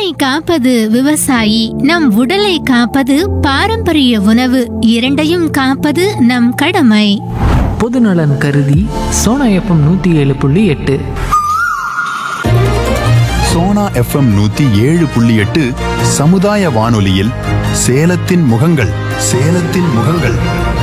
மண்ணை காப்பது விவசாயி நம் உடலை காப்பது பாரம்பரிய உணவு இரண்டையும் காப்பது நம் கடமை பொதுநலன் கருதி சோனா எஃப்எம் நூற்றி ஏழு புள்ளி எட்டு சோனா எஃப்எம் நூத்தி ஏழு புள்ளி எட்டு சமுதாய வானொலியில் சேலத்தின் முகங்கள் சேலத்தின் முகங்கள்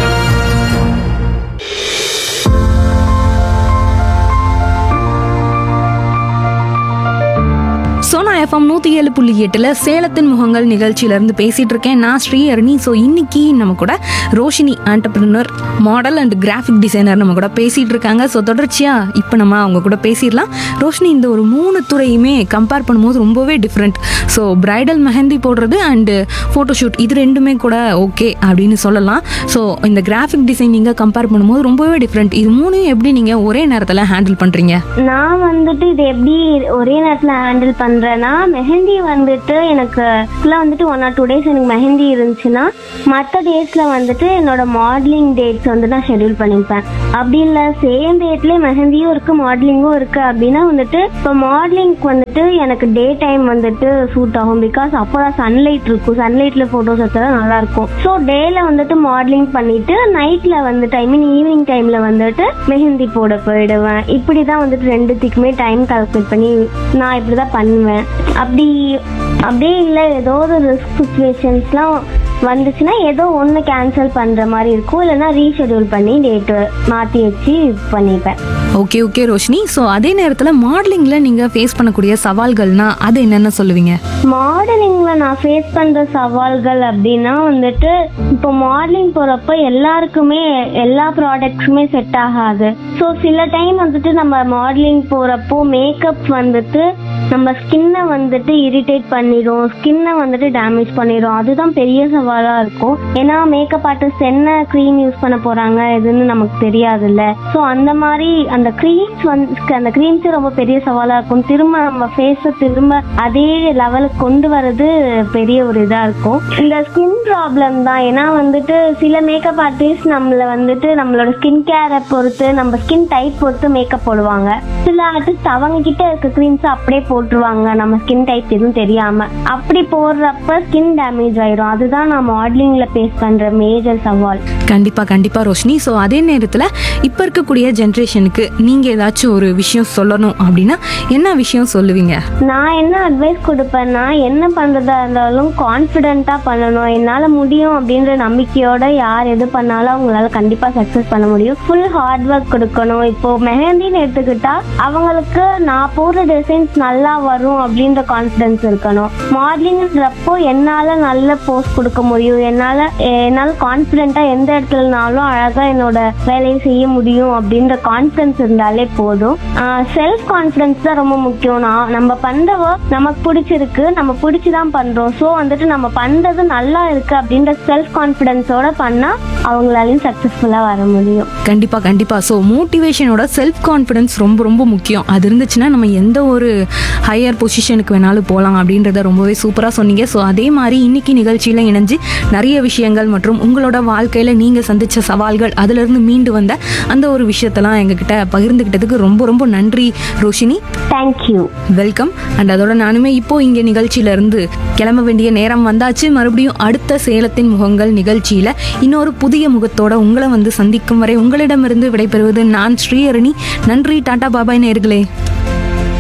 சோனா எஃப்எம் நூற்றி ஏழு புள்ளி எட்டில் சேலத்தின் முகங்கள் நிகழ்ச்சியிலேருந்து பேசிகிட்டு இருக்கேன் நான் ஸ்ரீஹரணி ஸோ இன்னைக்கு நம்ம கூட Roshini entrepreneur model and graphic designer நம்ம கூட பேசிகிட்டு இருக்காங்க ஸோ தொடர்ச்சியாக இப்போ நம்ம அவங்க கூட பேசிடலாம் ரோஷினி இந்த ஒரு மூணு துறையுமே கம்பேர் பண்ணும்போது ரொம்பவே டிஃப்ரெண்ட் ஸோ பிரைடல் மெஹந்தி போடுறது அண்டு ஃபோட்டோஷூட் இது ரெண்டுமே கூட ஓகே அப்படின்னு சொல்லலாம் ஸோ இந்த கிராஃபிக் டிசைன் நீங்கள் கம்பேர் பண்ணும்போது ரொம்பவே டிஃப்ரெண்ட் இது மூணையும் எப்படி நீங்கள் ஒரே நேரத்தில் ஹேண்டில் பண்ணுறீங்க நான் வந்துட்டு இது எப்படி ஒரே நேரத்தில் ஹேண்டில் பண்ணுறேன்னா மெஹந்தி வந்துட்டு எனக்கு ஃபுல்லாக வந்துட்டு ஒன் ஆர் டூ டேஸ் எனக்கு மெஹந்தி இருந்துச்சுன்னா மற்ற டேஸில் வந்துட்டு என்னோட மாடலிங் டேட்ஸ் வந்து நான் ஷெட்யூல் பண்ணிப்பேன் அப்படி இல்லை சேம் டேட்லேயே மெஹந்தியும் இருக்குது மாடலிங்கும் இருக்குது அப்படின்னா வந்துட்டு இப்போ மாடலிங்க்கு வந்துட்டு எனக்கு டே டைம் வந்துட்டு சூட் ஆகும் பிகாஸ் அப்போ தான் சன்லைட் இருக்கும் சன்லைட்டில் ஃபோட்டோஸ் எடுத்தால் நல்லா இருக்கும் ஸோ டேல வந்துட்டு மாடலிங் பண்ணிட்டு நைட்டில் வந்துட்டு ஐ மீன் ஈவினிங் டைமில் வந்துட்டு மெஹந்தி போட போயிடுவேன் இப்படி தான் வந்துட்டு ரெண்டுத்துக்குமே டைம் கால்குலேட் பண்ணி நான் இப்படி தான் பண்ணுவேன் அப்படி அப்படியே இல்லை ஏதோ ஒரு ரிஸ்க் சுச்சுவேஷன்ஸ்லாம் வந்துச்சுன்னா ஏதோ ஒன்று கேன்சல் பண்ணுற மாதிரி இருக்கும் இல்லைன்னா ரீஷெடியூல் பண்ணி டேட்டு மாற்றி வச்சு பண்ணிப்பேன் ஓகே ஓகே ரோஷினி ஸோ அதே நேரத்தில் மாடலிங்கில் நீங்கள் ஃபேஸ் பண்ணக்கூடிய சவால்கள்னா அது என்னென்ன சொல்லுவீங்க மாடலிங்ல நான் ஃபேஸ் பண்ற சவால்கள் அப்படின்னா வந்துட்டு இப்போ மாடலிங் போறப்ப எல்லாருக்குமே எல்லா ப்ராடக்ட்ஸுமே செட் ஆகாது ஸோ சில டைம் வந்துட்டு நம்ம மாடலிங் போறப்போ மேக்கப் வந்துட்டு நம்ம ஸ்கின்னை வந்துட்டு இரிட்டேட் பண்ணிடும் ஸ்கின்னை வந்துட்டு டேமேஜ் பண்ணிடும் அதுதான் பெரிய சவாலா இருக்கும் ஏன்னா மேக்கப் ஆர்டிஸ்ட் என்ன க்ரீம் யூஸ் பண்ண போறாங்க எதுன்னு நமக்கு தெரியாதுல்ல ஸோ அந்த மாதிரி அந்த க்ரீம்ஸ் வந்து அந்த க்ரீம்ஸ் ரொம்ப பெரிய சவாலா இருக்கும் திரும்ப நம்ம ஃபேஸை திரும்ப அதே லெவலுக்கு கொண்டு வர்றது பெரிய ஒரு இதா இருக்கும் இந்த ஸ்கின் ப்ராப்ளம் தான் ஏன்னா வந்துட்டு சில மேக்கப் ஆர்டிஸ்ட் நம்மள வந்துட்டு நம்மளோட ஸ்கின் கேரை பொறுத்து நம்ம ஸ்கின் டைப் பொறுத்து மேக்கப் போடுவாங்க சில ஆர்டிஸ்ட் அவங்க கிட்ட இருக்க க்ரீம்ஸ் அப்படியே போட்டுருவாங்க நம்ம ஸ்கின் டைப் எதுவும் தெரியாம அப்படி போடுறப்ப ஸ்கின் டேமேஜ் ஆயிரும் அதுதான் நான் மாடலிங்ல ஃபேஸ் பண்ற மேஜர் சவால் கண்டிப்பாக கண்டிப்பாக ரோஷினி ஸோ அதே நேரத்தில் இப்போ இருக்கக்கூடிய ஜென்ரேஷனுக்கு நீங்கள் ஏதாச்சும் ஒரு விஷயம் சொல்லணும் அப்படின்னா என்ன விஷயம் சொல்லுவீங்க நான் என்ன அட்வைஸ் கொடுப்பேன்னா என்ன பண்றதா இருந்தாலும் கான்ஃபிடென்ட்டா பண்ணணும் என்னால முடியும் அப்படின்ற நம்பிக்கையோட யார் எது பண்ணாலும் அவங்களால கண்டிப்பா சக்சஸ் பண்ண முடியும் ஃபுல் ஹார்ட் ஒர்க் கொடுக்கணும் இப்போ மெஹந்தின்னு எடுத்துக்கிட்டா அவங்களுக்கு நான் போடுற டிசைன்ஸ் நல்லா வரும் அப்படின்ற கான்ஃபிடன்ஸ் இருக்கணும் மாடலிங்ன்றப்போ என்னால நல்ல போஸ்ட் கொடுக்க முடியும் என்னால என்னால கான்ஃபிடென்ட்டா எந்த இடத்துலனாலும் அழகா என்னோட வேலையை செய்ய முடியும் அப்படின்ற கான்ஃபிடன்ஸ் இருந்தாலே போதும் செல்ஃப் கான்ஃபிடன்ஸ் தான் ரொம்ப முக்கியம் நான் நம்ம பண்ற work நமக்கு பிடிச்சிருக்கு நம்ம பிடிச்சிதான் பண்றோம் ஸோ வந்துட்டு நம்ம பண்றது நல்லா இருக்கு அப்படின்ற செல்ஃப் கான்ஃபிடன்ஸோட பண்ணா அவங்களாலையும் சக்சஸ்ஃபுல்லா வர முடியும் கண்டிப்பாக கண்டிப்பாக ஸோ மோட்டிவேஷனோட செல்ஃப் கான்ஃபிடன்ஸ் ரொம்ப ரொம்ப முக்கியம் அது இருந்துச்சுன்னா நம்ம எந்த ஒரு ஹையர் பொசிஷனுக்கு வேணாலும் போகலாம் அப்படின்றத ரொம்பவே சூப்பராக சொன்னீங்க ஸோ அதே மாதிரி இன்னைக்கு நிகழ்ச்சியில் இணைஞ்சு நிறைய விஷயங்கள் மற்றும் உங்களோட வாழ்க்கையில் நீங்கள் சந்தித்த சவால்கள் அதிலிருந்து மீண்டு வந்த அந்த ஒரு விஷயத்தெல்லாம் எங்ககிட்ட பகிர்ந்துக்கிட்டதுக்கு ரொம்ப ரொம்ப நன்றி ரோஷினி தேங்க்யூ வெல்கம் அண்ட் அதோட நானுமே இப்போ இங்கே நிகழ்ச்சியில இருந்து கிளம்ப வேண்டிய நேரம் வந்தாச்சு மறுபடியும் அடுத்த சேலத்தின் முகங்கள் நிகழ்ச்சியில இன்னொரு புதிய முகத்தோட உங்களை வந்து சந்திக்கும் வரை உங்களிடமிருந்து விடைபெறுவது நான் ஸ்ரீஹரணி நன்றி டாடா பாபாய் நேர்களே